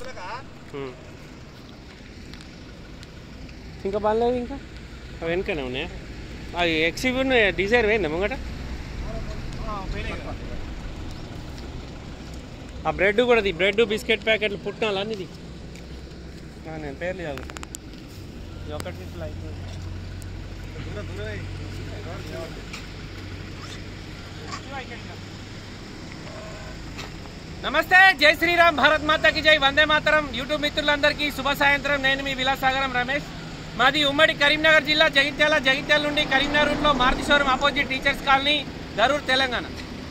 ఉమ్. ఇంకా బాగాలేదు ఇంకా అవి వెనకనే ఉన్నాయా అవి ఎక్సిబిట్ డిజైర్ పోయిందా ముంగట ఆ బ్రెడ్ కూడా ఇది బ్రెడ్ బిస్కెట్ ప్యాకెట్లు పుట్టినాలు అన్నిది ఆ, నేను పేర్లు చదువు ఇది ఒకటి ఇట్లా అయిపోయింది నమస్తే జై శ్రీరామ్ భారత్ మాతాకి జై వందే మాతరం యూట్యూబ్ మిత్రులందరికీ శుభ సాయంత్రం నేను మీ విలాసాగరం రమేష్ మాది ఉమ్మడి కరీంనగర్ జిల్లా జగిత్యాల జగిత్యాల నుండి కరీంనగర్ రూట్లో Marutheeswaram opposite teachers colony Darur Telangana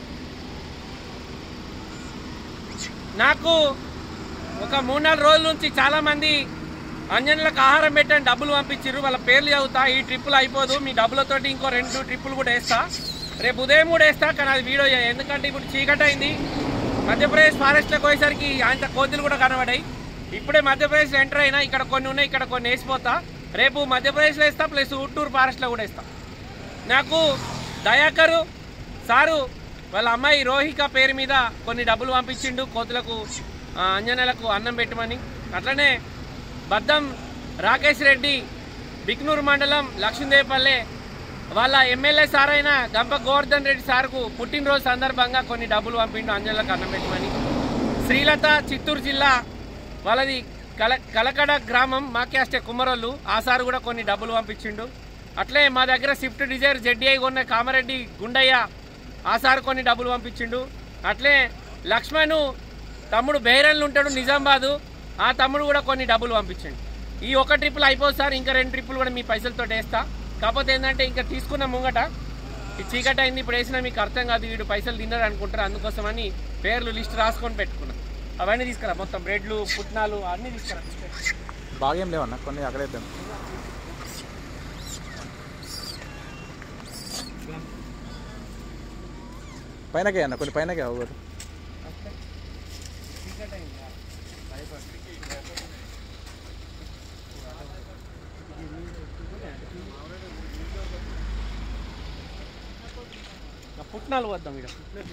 నాకు ఒక మూడు నాలుగు రోజుల నుంచి చాలా మంది అంజనులకు ఆహారం పెట్టని డబ్బులు పంపించారు వాళ్ళ పేర్లు చదువుతా ఈ ట్రిప్పులు అయిపోదు మీ డబ్బులతోటి ఇంకో రెండు ట్రిప్పులు కూడా వేస్తా రేపు ఉదయం కూడా వేస్తా కానీ అది వీడియో చేయ- ఎందుకంటే ఇప్పుడు చీకటి అయింది మధ్యప్రదేశ్ ఫారెస్ట్లోకి పోయేసరికి అంత కోతులు కూడా కనబడాయి ఇప్పుడే మధ్యప్రదేశ్ ఎంటర్ అయినా ఇక్కడ కొన్ని ఉన్నాయి ఇక్కడ కొన్ని వేసిపోతా రేపు మధ్యప్రదేశ్లో వేస్తా ప్లస్ ఉట్టూరు ఫారెస్ట్లో కూడా వేస్తా నాకు దయాకరు సారు వాళ్ళ అమ్మాయి రోహిక పేరు మీద కొన్ని డబ్బులు పంపించిండు కోతులకు ఆ, అంజనలకు అన్నం పెట్టమని అట్లనే బద్దం రాకేష్ రెడ్డి బిక్నూరు మండలం లక్ష్మీదేవిపల్లె వాళ్ళ ఎమ్మెల్యే సార్ అయిన గంప గోవర్ధన్ రెడ్డి సార్కు పుట్టినరోజు సందర్భంగా కొన్ని డబ్బులు పంపిండు అంజనలకు అన్నం పెట్టమని శ్రీలత చిత్తూరు జిల్లా వాళ్ళది కల కలకడ గ్రామం మా క్యాస్టే కుమ్మరోళ్ళు ఆ సార్ కూడా కొన్ని డబ్బులు పంపించిండు అట్లే మా దగ్గర స్విఫ్ట్ డిజైర్ జెడ్డీఐ కొన్న కామారెడ్డి గుండయ్య ఆ సార్ కొన్ని డబ్బులు పంపించిండు అట్లే లక్ష్మణు తమ్ముడు బెహరన్లు ఉంటాడు నిజామాబాదు ఆ తమ్ముడు కూడా కొన్ని డబ్బులు పంపించండి ఈ ఒక ట్రిప్పులు అయిపోదు సార్ ఇంకా రెండు ట్రిప్పులు కూడా మీ పైసలతో వేస్తా కాకపోతే ఏంటంటే ఇంకా తీసుకున్న ముంగట ఈ చీకటి అయింది ఇప్పుడు వేసినా మీకు అర్థం కాదు వీడు పైసలు తిన్నారు అనుకుంటారు అందుకోసమని పేర్లు లిస్ట్ రాసుకొని పెట్టుకున్నా అవన్నీ తీసుకురా మొత్తం బ్రెడ్లు పుట్నాలు అన్నీ తీసుకురా బాగా ఏం లేవన్నా కొన్ని అక్కడైతే పైనకే అన్న కొన్ని పైనకే ఒకటి చీకటి అయింది పుట్నాలు వద్దాం ఇక్కడ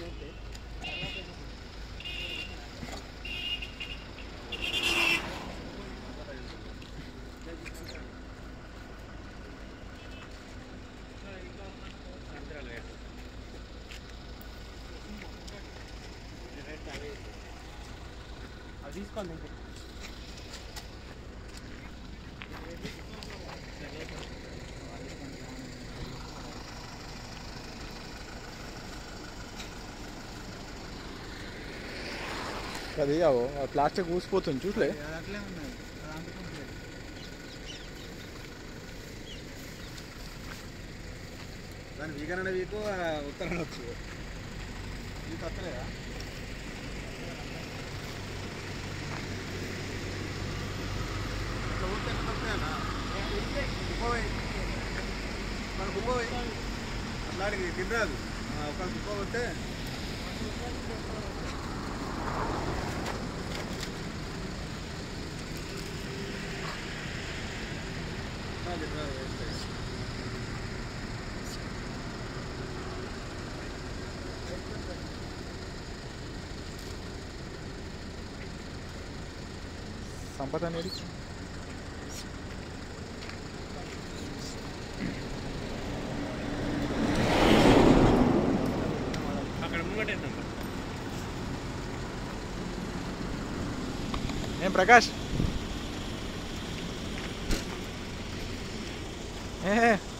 అది తీసుకోండి ఇంకా. అది అవో ఆ ప్లాస్టిక్ ఊసిపోతుంది చూసలే దాని వీకనడ వీకు ఉత్తరాయణ వచ్చు ఇది తప్పలేదా ఇట్లా ఊరితే ఎట్లా తప్పలేనా కుప్పవై మన కుప్పవై అట్లాంటిది తినరాదు ఒక కుప్ప కొట్టే తినరాదు వేస్తాయి సంపద అనేది అక్కడ ముంగటేద్దాం ఏం ప్రకాష్ ఏ